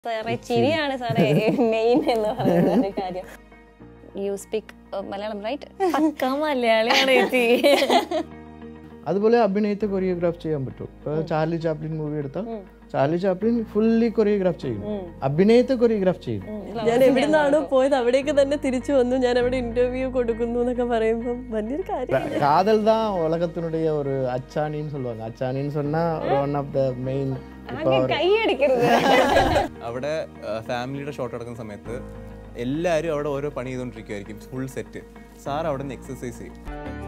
സാറേ ചിരിയാണ് സാറേ മെയിൻ എന്ന് പറയുന്ന ഒരു കാര്യം യു സ്പീക്ക് മലയാളം റൈറ്റ് പക്ക മലയാളിയാണ് എത്തി അതുപോലെ അഭിനയത്തെ കൊറിയോഗ്രാഫ് ചെയ്യാൻ പറ്റും ഇപ്പൊ ചാർലി ചാപ്ലിൻ മൂവി എടുത്താൽ ചാർലി ചാപ്ലിൻ ഫുള്ളി കൊറിയോഗ്രാഫ് ചെയ്യും അഭിനയത്തെ കൊറിയോഗ്രാഫ് ചെയ്യും ഞാൻ എവിടുന്നാണോ പോയത് അവിടേക്ക് തന്നെ തിരിച്ചു വന്നു ഞാൻ അവിടെ ഇന്റർവ്യൂ കൊടുക്കുന്നു എന്നൊക്കെ പറയുമ്പോൾ വലിയൊരു കാര്യം காதல் தான் உலகத்தினுடைய ஒரு அச்சாணின்னு சொல்லுவாங்க அச்சாணின்னு சொன்னா ஒன் ஆஃப் த மெயின் இப்போ കൈ അടിക്കരുത് അവിടെ ഫാമിലിയുടെ ഷോട്ട് എടുക്കുന്ന സമയത്ത് എല്ലാവരും അവിടെ ഓരോ പണി ചെയ്തുകൊണ്ടിരിക്കുമായിരിക്കും ഫുൾ സെറ്റ് സാർ അവിടെ നിന്ന് എക്സസൈസ് ചെയ്യും